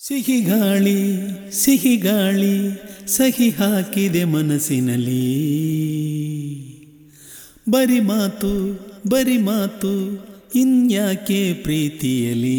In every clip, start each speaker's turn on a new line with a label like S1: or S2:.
S1: ಸಿಹಿ ಗಾಳಿ ಸಿಹಿ ಗಾಳಿ ಸಹಿ ಹಾಕಿದೆ ಮನಸ್ಸಿನಲ್ಲಿ ಬರಿ ಮಾತು ಬರಿ ಮಾತು ಇನ್ಯಾಕೆ ಪ್ರೀತಿಯಲಿ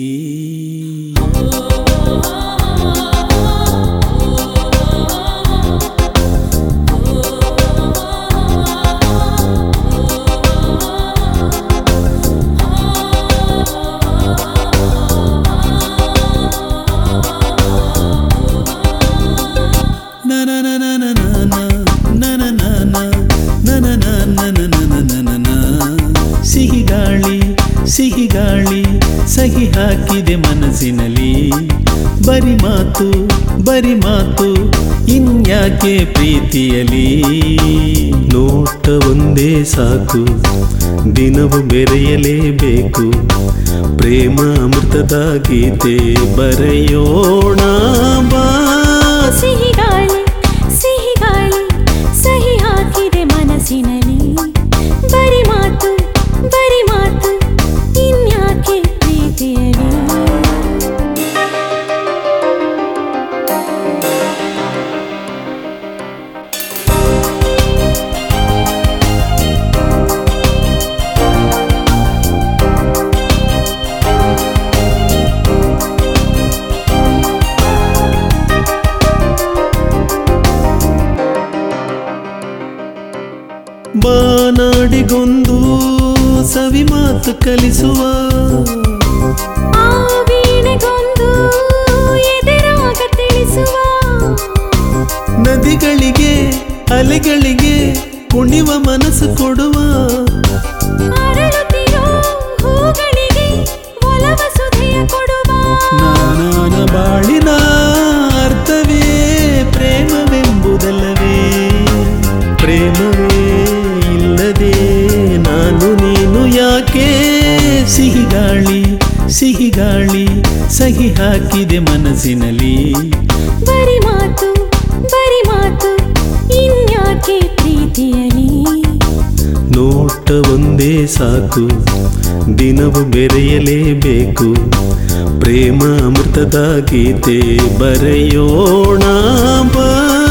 S1: ನನ ನನ ನನ ನನ ನನ ನನ ನನ ನನ ನನ ಸಿಹಿ ಗಾಳಿ ಸಿಹಿ ಗಾಳಿ ಸಹಿ ಹಾಕಿದೆ ಮನಸ್ಸಿನಲ್ಲಿ ಬರಿ ಮಾತು ಬರಿ ಮಾತು ಇನ್ಯಾಕೆ ಪ್ರೀತಿಯಲಿ ನೋಟ ಒಂದೇ ಸಾಕು ದಿನವು ಬೆರೆಯಲೇಬೇಕು ಪ್ರೇಮ ಅಮೃತದ ಗೀತೆ ಬರೆಯೋಣ ಬಾ
S2: ಸಿಹಿ ಗಾಳಿ ಸಿಹಿ ಗಾಳಿ ಸಹಿ ಹಾಕಿದೆ ಮನಸ್ಸಿನಲ್ಲಿ ಬರಿ ಮಾತು ಬರಿ ಮಾತು ಇನ್ಯಾಕೆ ಪ್ರೀತಿಯಲಿ
S1: ಬಾನಾಡಿಗೊಂದು ಸವಿ ಮಾತು ಕಲಿಸುವ
S2: ಆ ವೀಣೆಗೊಂದು ಎದುರಾಗ ತಿಳಿಸುವ
S1: ನದಿಗಳಿಗೆ ಅಲೆಗಳಿಗೆ ಕುಣಿವ ಮನಸ್ಸು ಕೊಡುವ
S2: ಅರಳುತ್ತಿರೋ ಹೂಗಳಿಗೆ ಒಲವ ಸುಧೆಯ ಕೊಡುವ
S1: ನಾನಾನ ಬಾಳಿನ ಅರ್ಥವೇ ಪ್ರೇಮವೆಂಬುದಲ್ಲವೇ ಪ್ರೇಮವೇ ಇಲ್ಲದೆ ನಾನು ನೀನು ಯಾಕೆ ಸಿಹಿ ಗಾಳಿ ಸಿಹಿ ಗಾಳಿ ಸಹಿ ಹಾಕಿದೆ ಮನಸ್ಸಿನಲ್ಲಿ
S2: ಬರಿ ಮಾತು ಬರಿ ಮಾತು ಇನ್ಯಾಕೆ ಪ್ರೀತಿಯಲಿ
S1: ನೋಟ ಒಂದೇ ಸಾಕು ದಿನವು ಬೆರೆಯಲೇಬೇಕು ಪ್ರೇಮ ಅಮೃತದ ಗೀತೆ ಬರೆಯೋಣ ಬಾ